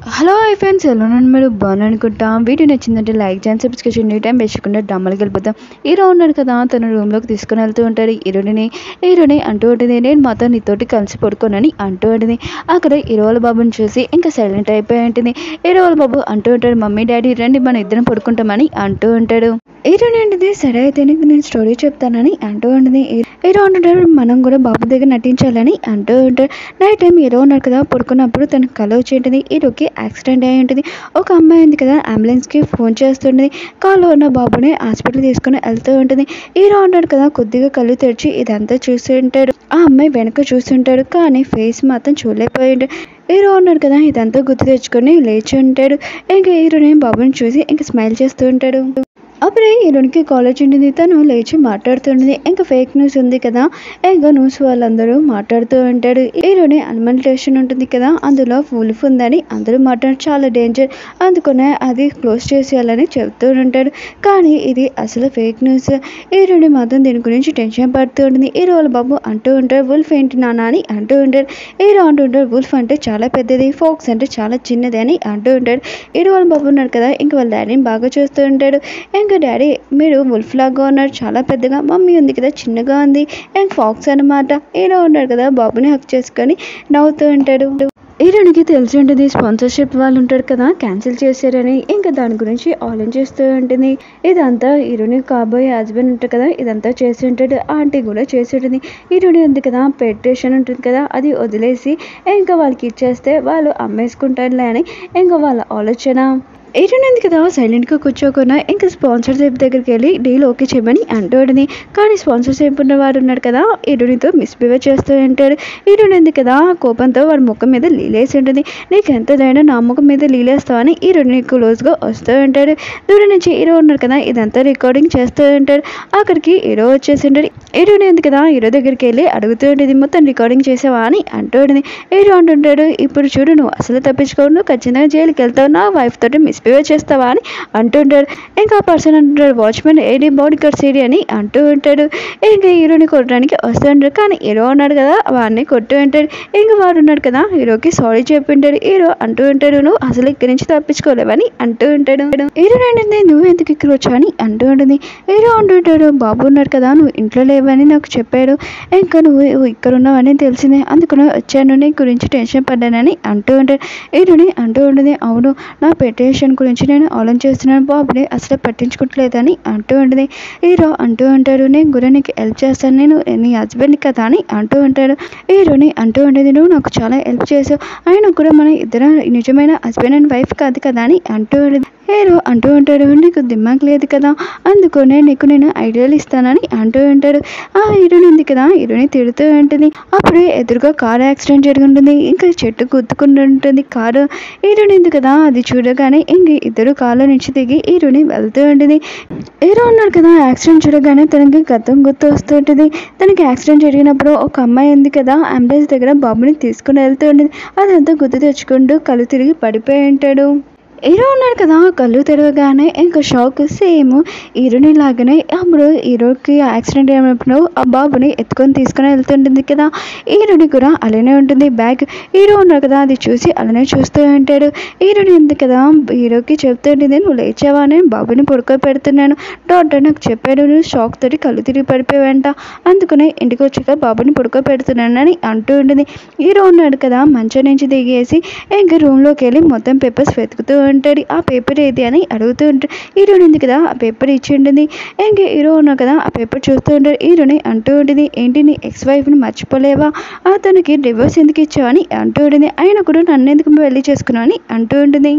hello I friends ఎలా ఉన్నాను మీరు బాగున్నాను అనుకుంటాం వీడియో నచ్చిందంటే లైక్ చేయండి సబ్స్క్రైబ్ చేయండి టైం వేసుకుంటే డమ్మలకి వెళ్ళిపోతాం హీరో ఉన్నాడు కదా తన రూమ్లోకి తీసుకుని వెళ్తూ ఉంటాడు హీరోని హీరోని అంటూ ఉంటుంది నేను మాతో నీతోటి కలిసి పడుకోనని అంటూ ఉంటుంది అక్కడ హీరో వాళ్ళ బాబుని చూసి ఇంకా సైలెంట్ అయిపోయి ఉంటుంది హీరో వాళ్ళ బాబు అంటూ ఉంటాడు మమ్మీ డాడీ రండి మన ఇద్దరం పడుకుంటామని అంటూ ఉంటాడు హీరోని ఏంటిది సరే అయితే నీకు నేను స్టోరీ చెప్తానని అంటూ ఉంటుంది హీరో అంటుంటాడు మనం కూడా బాబు దగ్గర నటించాలని అంటూ ఉంటాడు నైట్ టైం హీరో ఉన్నారు కదా పడుకున్నప్పుడు తనకు కళ వచ్చి ఉంటుంది హీరోకి యాక్సిడెంట్ అయి ఉంటుంది ఒక అమ్మాయి ఉంది కదా అంబులెన్స్కి ఫోన్ చేస్తుంటుంది కాల్లో ఉన్న బాబుని హాస్పిటల్ తీసుకుని వెళ్తూ ఉంటుంది హీరో ఉంటాడు కదా కొద్దిగా కళ్ళు తెరిచి ఇదంతా చూసి ఉంటాడు ఆ అమ్మాయి వెనక చూస్తుంటాడు కానీ ఫేస్ మాత్రం చూడలేకపోయి ఉంటాడు హీరో ఉన్నాడు కదా ఇదంతా గుర్తు తెచ్చుకొని లేచి ఉంటాడు ఇంకా హీరోని బాబుని చూసి ఇంకా స్మైల్ చేస్తూ ఉంటాడు అప్పుడే హీరోనికి కాలేజ్ ఉంటుంది తను లేచి మాట్లాడుతుంటుంది ఇంకా ఫేక్ న్యూస్ ఉంది కదా ఇంకా న్యూస్ వాళ్ళందరూ మాట్లాడుతూ ఉంటాడు హీరోని అనిమల్టేషన్ ఉంటుంది కదా అందులో ఉల్ఫ్ ఉందని అందరూ మాట్లాడు చాలా డేంజర్ అందుకనే అది క్లోజ్ చేసేయాలని చెప్తూ ఉంటాడు కానీ ఇది అసలు ఫేక్ న్యూస్ హీరోని మాత్రం దీని గురించి టెన్షన్ పడుతూ ఉంటుంది హీరో వాళ్ళ బాబు అంటూ ఉంటాడు వుల్ఫ్ ఏంటి నాన్న అని అంటూ ఉంటాడు హీరో అంటూ ఉంటాడు వుల్ఫ్ అంటే చాలా పెద్దది ఫోక్స్ అంటే చాలా చిన్నది అని అంటూ ఉంటాడు హీరో వాళ్ళ బాబు ఉన్నాడు కదా ఇంకా వాళ్ళ డాడీని బాగా చూస్తూ ఉంటాడు ఇంకా డాడీ మీరు వుల్ఫ్ లాగా ఉన్నారు చాలా పెద్దగా మమ్మీ ఉంది కదా చిన్నగా ఉంది ఇంకా ఫాక్స్ అనమాట హీరో ఉన్నాడు కదా బాబుని హక్ చేసుకొని నవ్వుతూ ఉంటాడు హీరోనికి తెలిసి ఉంటుంది స్పాన్సర్షిప్ వాళ్ళు ఉంటారు కదా క్యాన్సిల్ చేశారని ఇంకా దాని గురించి ఆలోచన చేస్తూ ఉంటుంది ఇదంతా హీరోని కాబోయే హస్బెండ్ ఉంటారు కదా ఇదంతా చేసి ఉంటాడు ఆంటీ కూడా చేసి ఉంటుంది హీరోని ఉంది కదా పెటేషన్ ఉంటుంది కదా అది వదిలేసి ఇంకా వాళ్ళకి ఇచ్చేస్తే వాళ్ళు అమ్మేసుకుంటారులే అని ఇంకా వాళ్ళ ఆలోచన ఏటనేది కదా సైలెంట్గా కూర్చోకుండా ఇంకా స్పాన్సర్షిప్ దగ్గరికి వెళ్ళి డీల్ ఓకే చేయమని అంటాడని కానీ స్పాన్సర్షిప్ ఉన్న వాడు ఉన్నాడు కదా ఈడునితో మిస్బిహేవ్ చేస్తూ ఉంటాడు ఈడునింది కదా కోపంతో వాడి ముఖం మీద లీలేసి ఉంటుంది నీకు ఎంత ధైర్యం నా ముఖం మీద లీలేస్తావని ఈరోని క్లోజ్గా వస్తూ ఉంటాడు దూరం నుంచి హీరో ఉన్నారు కదా ఇదంతా రికార్డింగ్ చేస్తూ ఉంటాడు అక్కడికి హీరో వచ్చేసి ఉంటాడు హీరోని ఉంది కదా హీరో దగ్గరికి వెళ్ళి అడుగుతూ ఉంటుంది మొత్తం రికార్డింగ్ చేసావా అని అంటూ ఉంటుంది హీరో అంటుంటాడు ఇప్పుడు చూడు నువ్వు అసలు తప్పించుకోవు నువ్వు ఖచ్చితంగా జైలుకి వెళ్తావు నా వైఫ్ తోటి మిస్బిహేవ్ చేస్తావా అని అంటుంటాడు ఇంకా పర్సన్ అంటుంటాడు వాచ్మెన్ ఏడి బాడీ గార్డ్ సీడీ అని అంటూ ఉంటాడు ఇంకా హీరోని కొట్టడానికి వస్తూ ఉంటాడు కానీ హీరో ఉన్నాడు కదా వాడిని కొట్టు ఉంటాడు ఇంకా వాడు ఉన్నాడు కదా హీరోకి సారీ చెప్పి ఉంటాడు హీరో అంటూ ఉంటాడు నువ్వు అసలు ఇక్కడి నుంచి తప్పించుకోలేవని అంటూ ఉంటాడు హీరో ఏంటంటే నువ్వు ఎందుకు ఇక్కడ వచ్చావు అని అంటూ ఉంటుంది హీరో అంటుంటాడు బాబు ఉన్నాడు కదా నువ్వు ఇంట్లో లేవని నాకు చెప్పాడు ఇంకా నువ్వు ఇక్కడ ఉన్నావని తెలిసిందే అందుకని వచ్చాను నీ గురించి టెన్షన్ పడ్డానని అంటూ ఉంటాడు హీరోని అంటూ ఉంటుంది అవును నా పెటేషన్ గురించి నేను ఆలోచన చేస్తున్నాను బాబుని అసలు పట్టించుకోవట్లేదని అంటూ ఉంటుంది హీరో అంటూ ఉంటాడు నేను కూడా నీకు హెల్ప్ చేస్తాను నేను నీ హస్బెండ్ కదా అని అంటూ ఉంటాడు హీరోని అంటూ ఉండేది నువ్వు నాకు చాలా హెల్ప్ చేసావు ఆయన కూడా మన ఇద్దరు నిజమైన హస్బెండ్ అండ్ వైఫ్ కాదు కదా అని అంటూ ఉండేది హీరో అంటూ ఉంటాడు నీకు దిమాగ్ లేదు కదా అందుకనే నీకు నేను ఐడియాలు ఇస్తానని అంటూ ఉంటాడు ఆ హీరోని ఉంది కదా హీరోని తిడుతూ ఉంటుంది అప్పుడే ఎదురుగా కారు యాక్సిడెంట్ జరిగి ఉంటుంది ఇంకా చెట్టు గుద్దుకుని ఉంటుంది కారు హీరోని ఉంది కదా అది చూడగానే ఇంక ఇద్దరు కాళ్ళ నుంచి దిగి హీరోని వెళ్తూ ఉంటుంది హీరో ఉన్నాడు కదా యాక్సిడెంట్ చూడగానే తనకి గతం గుర్తు వస్తుంటుంది తనకి యాక్సిడెంట్ జరిగినప్పుడు ఒక అమ్మాయి ఉంది కదా అంబులెన్స్ దగ్గర బాబుని తీసుకుని వెళ్తూ ఉంటుంది అదంతా గుర్తు తెచ్చుకుంటూ కళ్ళు తిరిగి పడిపోయి ఉంటాడు హీరో ఉన్నాడు కదా కళ్ళు తెరవగానే ఇంకా షాక్ సేమ్ హీరోని లాగానే అప్పుడు హీరోకి యాక్సిడెంట్ అయినప్పుడు ఆ బాబుని ఎత్తుకొని తీసుకొని వెళ్తుంటుంది కదా హీరోని కూడా అలానే ఉంటుంది బ్యాగ్ హీరో ఉన్నాడు కదా అది చూసి అలానే చూస్తూ ఉంటాడు హీరోని ఉంది కదా హీరోకి చెప్తూ ఉంటుంది నువ్వు లేచావా నేను బాబుని పడుకో పెడుతున్నాను డాక్టర్ నాకు చెప్పాడు నువ్వు షాక్ తోటి కళ్ళు తిరిగి పడిపోయావంట అందుకనే ఇంటికి వచ్చాక బాబుని పడుకో పెడుతున్నానని అంటూ ఉంటుంది హీరో ఉన్నాడు కదా మంచం నుంచి దిగేసి ఇంకా రూమ్లోకి వెళ్ళి మొత్తం పేపర్స్ వెతుకుతూ ఉంటాడు ఆ పేపర్ ఏది అని అడుగుతూ ఉంటాడు హీరోని ఉంది కదా ఆ పేపర్ ఇచ్చి ఉంటుంది ఇంకా హీరో ఉన్నాడు కదా ఆ పేపర్ చూస్తూ ఉంటాడు హీరోని అంటూ ఉంటుంది ఏంటి నీ ఎక్స్ వైఫ్ని మర్చిపోలేవా అతనికి డివోర్స్ ఎందుకు ఇచ్చావు అని అంటూ ఉంటుంది ఆయన కూడా నన్ను ఎందుకు పెళ్లి చేసుకున్నావు అని అంటూ ఉంటుంది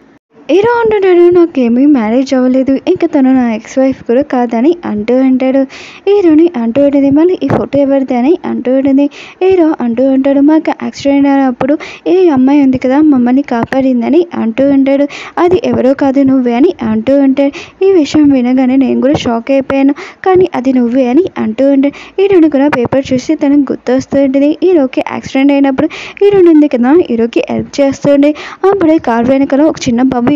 హీరో అంటుంటాడు నాకేమీ మ్యారేజ్ అవ్వలేదు ఇంకా తను నా ఎక్స్ వైఫ్ కూడా కాదని అంటూ ఉంటాడు హీరోని అంటూ ఉంటుంది మళ్ళీ ఈ ఫోటో ఎవరిది అని అంటూ ఉంటుంది హీరో అంటూ ఉంటాడు మాకు యాక్సిడెంట్ అయినప్పుడు ఏ అమ్మాయి ఉంది కదా మమ్మల్ని కాపాడిందని అంటూ ఉంటాడు అది ఎవరో కాదు నువ్వే అని అంటూ ఉంటాడు ఈ విషయం వినగానే నేను కూడా షాక్ అయిపోయాను కానీ అది నువ్వే అని అంటూ ఉంటాడు హీరోని కూడా పేపర్ చూసి తనకు గుర్తు వస్తూ ఉంటుంది హీరోకి యాక్సిడెంట్ అయినప్పుడు హీరోని ఉంది కదా హీరోకి హెల్ప్ చేస్తుండే అప్పుడే కార్ వెనకాల ఒక చిన్న బాబు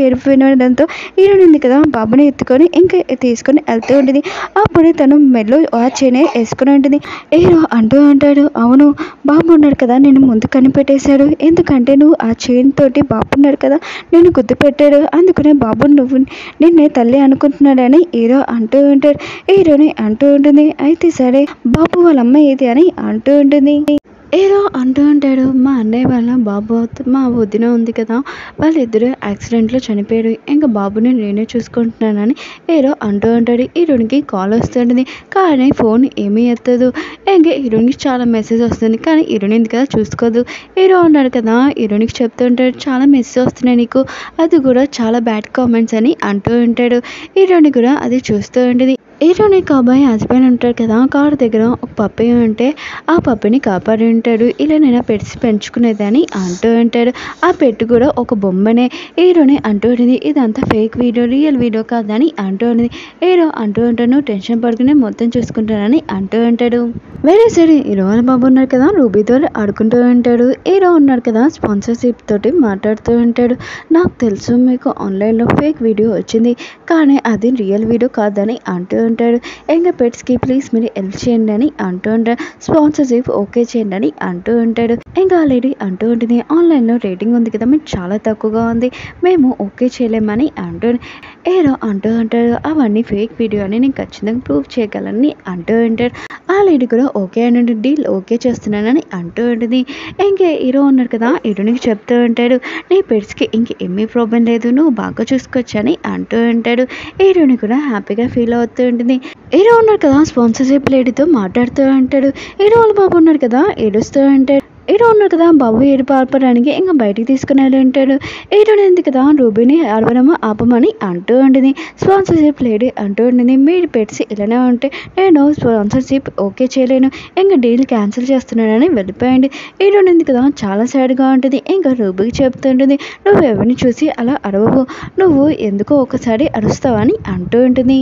ఏడుపు వినడంతో హీరోయిన్ ఉంది కదా బాబుని ఎత్తుకొని ఇంకా తీసుకొని వెళ్తూ ఉంటుంది అప్పుడు తను మెల్లో ఆ చైన్ వేసుకుని ఉంటుంది హీరో అంటూ అంటాడు అవును బాబు ఉన్నాడు కదా నేను ముందు కనిపెట్టేశాడు ఎందుకంటే నువ్వు ఆ చైన్ తోటి బాబు ఉన్నాడు కదా నేను గుర్తుపెట్టాడు అందుకనే బాబు నువ్వు నిన్నే తల్లి అనుకుంటున్నాడని హీరో అంటూ ఉంటాడు హీరోని అంటూ ఉంటుంది అయితే సరే బాబు వాళ్ళ అమ్మ ఏది అని అంటూ ఉంటుంది ఏదో అంటూ ఉంటాడు మా అన్నయ్య వాళ్ళ బాబు మా వదిన ఉంది కదా వాళ్ళిద్దరూ యాక్సిడెంట్లో చనిపోయారు ఇంకా బాబుని నేనే చూసుకుంటున్నానని ఏదో అంటూ ఉంటాడు హీరోనికి కాల్ వస్తుంది కానీ ఫోన్ ఏమీ ఎత్తదు ఇంకా హీరోనికి చాలా మెసేజ్ వస్తుంది కానీ హీరోని ఎందుకు కదా చూసుకోదు హీరో ఉన్నాడు కదా హీరోనికి చెప్తూ ఉంటాడు చాలా మెసేజ్ వస్తున్నాయి నీకు అది కూడా చాలా బ్యాడ్ కామెంట్స్ అని అంటూ ఉంటాడు హీరోని కూడా అది చూస్తూ ఉంటుంది హీరోని కాబోయే హస్బెండ్ ఉంటాడు కదా కారు దగ్గర ఒక పప్పి ఉంటే ఆ పప్పిని కాపాడి ఉంటాడు ఇలా నేను పెట్టి పెంచుకునేదని అంటూ ఉంటాడు ఆ పెట్టు కూడా ఒక బొమ్మనే హీరోని అంటూ ఉంటుంది ఇదంతా ఫేక్ వీడియో రియల్ వీడియో కాదని అంటూ ఉంటుంది హీరో అంటూ ఉంటాను టెన్షన్ పడుకుని మొత్తం చూసుకుంటానని అంటూ ఉంటాడు వేరే సైడ్ హీరో వాళ్ళ బాబు ఉన్నాడు కదా రూబీతో ఆడుకుంటూ ఉంటాడు హీరో ఉన్నాడు కదా స్పాన్సర్షిప్ తోటి మాట్లాడుతూ ఉంటాడు నాకు తెలుసు మీకు ఆన్లైన్లో ఫేక్ వీడియో వచ్చింది కానీ అది రియల్ వీడియో కాదని అంటూ ఉంటాడు ఇంకా పెట్స్కి ప్లీజ్ మీరు హెల్ప్ చేయండి అని అంటూ ఉంటాడు స్పాన్సర్షిప్ ఓకే చేయండి అని అంటూ ఉంటాడు ఇంకా ఆ లేడీ అంటూ ఉంటుంది ఆన్లైన్లో రేటింగ్ ఉంది కదా మీకు చాలా తక్కువగా ఉంది మేము ఓకే చేయలేమని అంటూ ఏరో అంటూ ఉంటాడు అవన్నీ ఫేక్ వీడియో అని నేను ఖచ్చితంగా ప్రూవ్ చేయగలని అంటూ ఉంటాడు ఆ లేడీ కూడా ఓకే అని డీల్ ఓకే చేస్తున్నానని అంటూ ఉంటుంది ఇంకే హీరో ఉన్నాడు కదా హీరోనికి చెప్తూ ఉంటాడు నీ పెట్స్కి ఇంక ఏమీ ప్రాబ్లం లేదు నువ్వు బాగా చూసుకోవచ్చని అంటూ ఉంటాడు హీరోని కూడా హ్యాపీగా ఫీల్ అవుతూ ఉంటుంది హీరో ఉన్నాడు కదా స్పాన్సర్షిప్ లేడీతో మాట్లాడుతూ ఉంటాడు హీరో వాళ్ళ బాబు ఉన్నాడు కదా ఏడుస్తూ ఉంటాడు హీరో ఉన్నాడు కదా బాబు ఏడు పాల్పడానికి ఇంకా బయటికి తీసుకుని వెళ్ళి ఉంటాడు హీరోని ఎందుకు కదా రూబీని అరవడం ఆపమని అంటూ ఉంటుంది స్పాన్సర్షిప్ లేడీ అంటూ ఉంటుంది మీరు పెట్స్ ఇలానే ఉంటే నేను స్పాన్సర్షిప్ ఓకే చేయలేను ఇంకా డీల్ క్యాన్సిల్ చేస్తున్నానని వెళ్ళిపోయండి హీరోని ఎందుకు కదా చాలా సాడ్గా ఉంటుంది ఇంకా రూబీకి చెప్తుంటుంది నువ్వు ఎవరిని చూసి అలా అరవవు నువ్వు ఎందుకో ఒకసారి అరుస్తావని అంటూ ఉంటుంది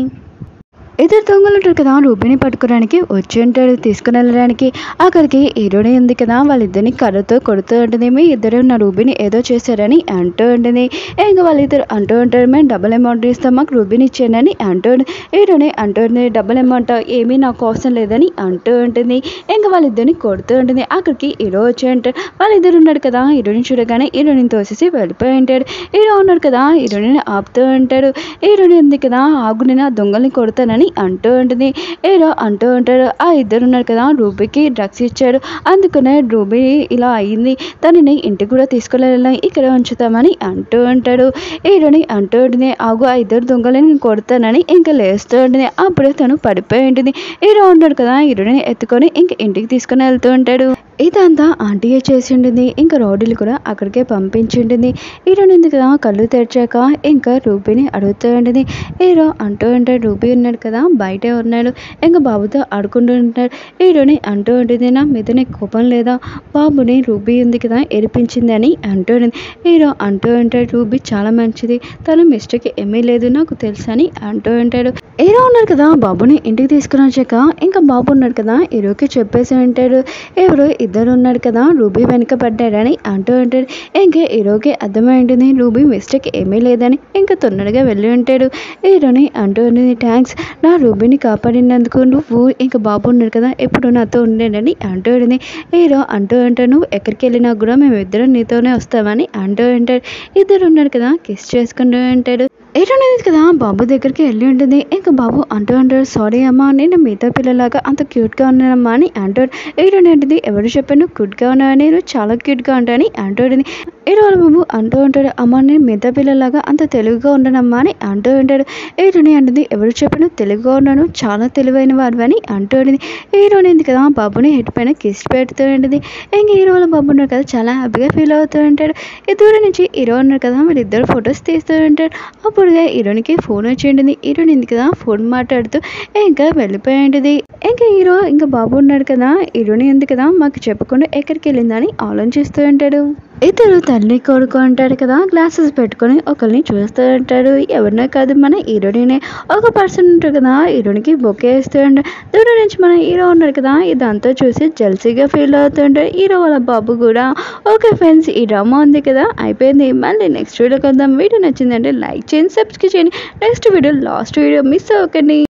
ఇద్దరు దొంగలు ఉంటారు కదా రూబీని పట్టుకోవడానికి వచ్చి ఉంటాడు తీసుకుని వెళ్ళడానికి అక్కడికి హీరోని ఉంది కదా వాళ్ళిద్దరిని కర్రతో కొడుతూ ఉంటుంది మీ ఇద్దరు నా రూబీని ఏదో చేశారని అంటూ ఉంటుంది ఇంకా వాళ్ళిద్దరు అంటూ ఉంటారు మేము డబుల్ అమౌంట్ ఇస్తాం మాకు రూబీని ఇచ్చేయండి అని అంటూ ఉంటుంది హీరోని అంటూ ఉంటుంది డబుల్ అమౌంట్ ఏమీ నాకు అవసరం లేదని అంటూ ఉంటుంది ఇంకా వాళ్ళిద్దరిని కొడుతూ ఉంటుంది అక్కడికి హీరో వచ్చి ఉంటాడు వాళ్ళిద్దరు ఉన్నాడు కదా హీరోని చూడగానే హీరోని తోసేసి వెళ్ళిపోయి ఉంటాడు హీరో ఉన్నాడు కదా హీరోని ఆపుతూ ఉంటాడు హీరోని ఉంది కదా ఆగు నేను ఆ దొంగల్ని కొడతానని అంటూ ఉంటుంది హీరో అంటూ ఉంటాడు ఆ ఇద్దరు ఉన్నారు కదా రూబీకి డ్రగ్స్ ఇచ్చాడు అందుకనే రూబీ ఇలా అయింది తనని ఇంటికి కూడా తీసుకెళ్ళాలని ఇక్కడ ఉంచుతామని అంటూ ఉంటాడు హీరోని అంటూ ఉంటుంది ఆగు ఆ ఇద్దరు దొంగలని నేను కొడతానని ఇంకా లేస్తూ ఉంటుంది అప్పుడే తను పడిపోయి ఉంటుంది హీరో ఉన్నాడు కదా హీరోని ఎత్తుకొని ఇంక ఇంటికి తీసుకొని వెళ్తూ ఉంటాడు ఇదంతా ఆంటీయే చేసి ఉంటుంది ఇంకా రౌడీలు కూడా అక్కడికే పంపించి ఉంటుంది హీరోని ఎందుకు కదా కళ్ళు తెరిచాక ఇంకా రూబీని అడుగుతూ ఉంటుంది హీరో అంటూ ఉంటాడు రూబీ ఉన్నాడు కదా బయటే ఉన్నాడు ఇంకా బాబుతో ఆడుకుంటూ ఉంటాడు హీరోని అంటూ ఉంటుంది నా మీద నీకు కోపం లేదా బాబుని రూబీ ఉంది కదా ఎరిపించింది అని అంటూ ఉంటుంది హీరో అంటూ ఉంటాడు రూబీ చాలా మంచిది తను మిస్టేక్ ఏమీ లేదు నాకు తెలుసు అని అంటూ ఉంటాడు హీరో ఉన్నాడు కదా బాబుని ఇంటికి తీసుకుని వచ్చాక ఇంకా బాబు ఉన్నాడు కదా హీరోకి చెప్పేసి ఉంటాడు ఎవరో ఇద్దరు ఉన్నాడు కదా రూబీ వెనక పడ్డాడని అంటూ ఉంటాడు ఇంకా హీరోకి అర్థమై ఉంటుంది రూబీ మిస్టేక్ ఏమీ లేదని ఇంకా తొందరగా వెళ్ళి ఉంటాడు హీరోని అంటూ ఉంటుంది థ్యాంక్స్ నా రూబీని కాపాడినందుకు నువ్వు ఇంకా బాబు ఉన్నాడు కదా ఎప్పుడు నాతో ఉండేనని అంటూ ఉంటుంది హీరో అంటూ ఉంటాడు నువ్వు ఎక్కడికి వెళ్ళినా కూడా మేము ఇద్దరం నీతోనే వస్తామని అంటూ ఉంటాడు ఇద్దరు ఉన్నారు కదా కిస్ చేసుకుంటూ ఉంటాడు ఏటనేది కదా బాబు దగ్గరికి వెళ్ళి ఉంటుంది ఇంకా బాబు అంటూ అంటాడు సారీ అమ్మా నేను మిగతా పిల్లలాగా అంత క్యూట్గా ఉన్నానమ్మా అని అంటాడు ఏటనేది ఎవరు చెప్పాను క్యూట్గా ఉన్నాను నేను చాలా క్యూట్గా ఉంటానని అంటాడు ఏడు వాళ్ళ బాబు అంటూ ఉంటాడు అమ్మ నేను మిగతా పిల్లలాగా అంత తెలుగుగా ఉండనమ్మా అని అంటూ ఉంటాడు ఏటని అంటుంది ఎవరు చెప్పాను తెలుగుగా ఉన్నాను చాలా తెలివైన వారు అని అంటూ ఉంటుంది హీరోని ఉంది కదా బాబుని హెడ్ పైన కిస్ పెడుతూ ఉంటుంది ఇంక హీరో వాళ్ళ బాబు ఉన్నాడు కదా చాలా హ్యాపీగా ఫీల్ అవుతూ ఉంటాడు ఈ దూరం నుంచి హీరో ఉన్నారు కదా వీళ్ళిద్దరు ఫొటోస్ తీస్తూ ఉంటారు అప్పుడుగా హీరోనికి ఫోన్ వచ్చి ఉంటుంది హీరోని ఉంది కదా ఫోన్ మాట్లాడుతూ ఇంకా వెళ్ళిపోయి ఉంటుంది ఇంకా హీరో ఇంకా బాబు ఉన్నాడు కదా హీరోని ఉంది కదా మాకు చెప్పకుండా ఎక్కడికి వెళ్ళిందని ఆలోచిస్తూ ఉంటాడు ఇద్దరు తల్లి కొడుకు అంటారు కదా గ్లాసెస్ పెట్టుకొని ఒకరిని చూస్తూ ఉంటారు ఎవరినో కాదు మన హీరోడినే ఒక పర్సన్ ఉంటారు కదా హీరోనికి బొకే ఇస్తూ ఉంటారు దూరం నుంచి మన హీరో ఉన్నారు కదా ఇదంతా చూసి జల్సీగా ఫీల్ అవుతుంటారు హీరో వాళ్ళ బాబు కూడా ఓకే ఫ్రెండ్స్ ఈ డ్రామా ఉంది కదా అయిపోయింది మళ్ళీ నెక్స్ట్ వీడియో కద్దాం వీడియో నచ్చిందంటే లైక్ చేయండి సబ్స్క్రైబ్ చేయండి next video last video miss అవ్వకండి